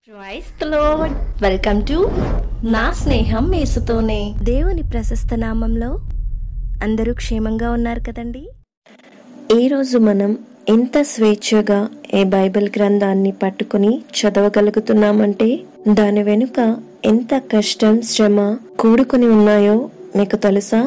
price lord welcome to నా స్నేహం యేసుతోనే దేవుని ప్రశస్త నామంలో అందరూ క్షేమంగా ఉన్నారు కదండి ఈరోజు మనం ఎంత స్వేచ్ఛగా ఏ బైబిల్ గ్రంథాన్ని పట్టుకుని చదవగలుగుతున్నామంటే దాని వెనుక ఎంత కష్టం శ్రమ కూడుకుని ఉన్నాయో మీకు తెలుసా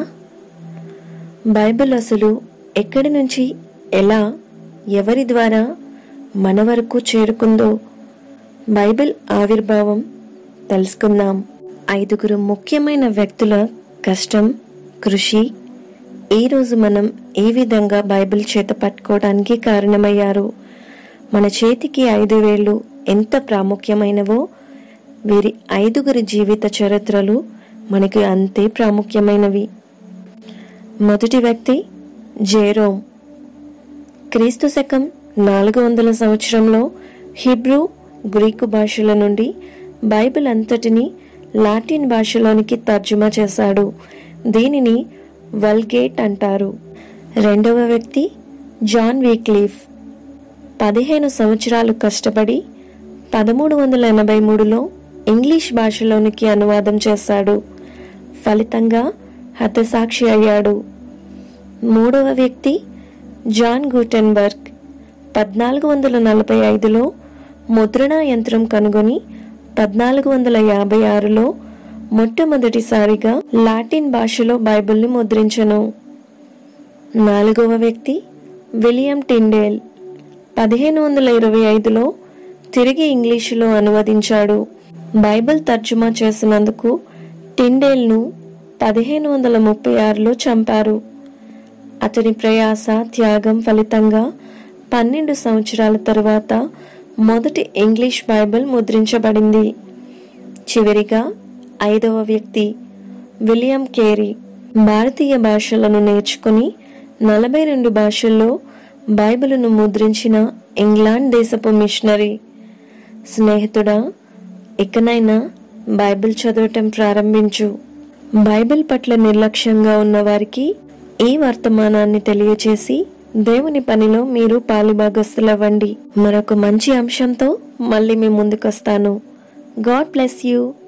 బైబిల్ అసలు ఎక్కడి నుంచి ఎలా ఎవరి ద్వారా మన వరకు చేరుకుందో బైబిల్ ఆవిర్భావం తెలుసుకుందాం ఐదుగురు ముఖ్యమైన వ్యక్తుల కష్టం కృషి ఈరోజు మనం ఏ విధంగా బైబిల్ చేత పట్టుకోవడానికి కారణమయ్యారు మన చేతికి ఐదు వేళ్ళు ఎంత ప్రాముఖ్యమైనవో వీరి ఐదుగురి జీవిత చరిత్రలు మనకి అంతే ప్రాముఖ్యమైనవి మొదటి వ్యక్తి జేరోమ్ క్రీస్తు శకం నాలుగు వందల సంవత్సరంలో హిబ్రూ గ్రీకు భాషల నుండి బైబిల్ అంతటిని లాటిన్ భాషలోనికి తర్జుమా చేశాడు దీనిని వల్గేట్ అంటారు రెండవ వ్యక్తి జాన్ వీక్లీఫ్ పదిహేను సంవత్సరాలు కష్టపడి పదమూడు వందల ఎనభై మూడులో ఇంగ్లీష్ భాషలోనికి అనువాదం చేశాడు ఫలితంగా హతసాక్షి అయ్యాడు మూడవ వ్యక్తి జాన్ గూటెన్బర్గ్ పద్నాలుగు వందల నలభై ఐదులో ముద్రణా యంత్రం కనుగొని పద్నాలుగు వందల యాభై ఆరులో మొట్టమొదటిసారిగా లాటిన్ భాషలో బైబిల్ని ముద్రించను నాలుగవ వ్యక్తి విలియం టిండేల్ పదిహేను వందల ఇరవై ఐదులో తిరిగి ఇంగ్లీషులో అనువదించాడు బైబిల్ తర్జుమా చేసినందుకు టిండేల్ను పదిహేను వందల ముప్పై ఆరులో చంపారు అతని ప్రయాస త్యాగం ఫలితంగా పన్నెండు సంవత్సరాల తరువాత మొదటి ఇంగ్లీష్ బైబిల్ ముద్రించబడింది చివరిగా ఐదవ వ్యక్తి విలియం కేరీ భారతీయ భాషలను నేర్చుకుని నలభై రెండు భాషల్లో బైబిలును ముద్రించిన ఇంగ్లాండ్ దేశపు మిషనరీ స్నేహితుడా ఇకనైనా బైబిల్ చదవటం ప్రారంభించు బైబిల్ పట్ల నిర్లక్ష్యంగా ఉన్న వారికి ఈ వర్తమానాన్ని తెలియచేసి దేవుని పనిలో మీరు పాలుభాగస్తులవ్వండి మరొక మంచి అంశంతో మళ్ళీ మీ ముందుకొస్తాను గాడ్ బ్లెస్ యూ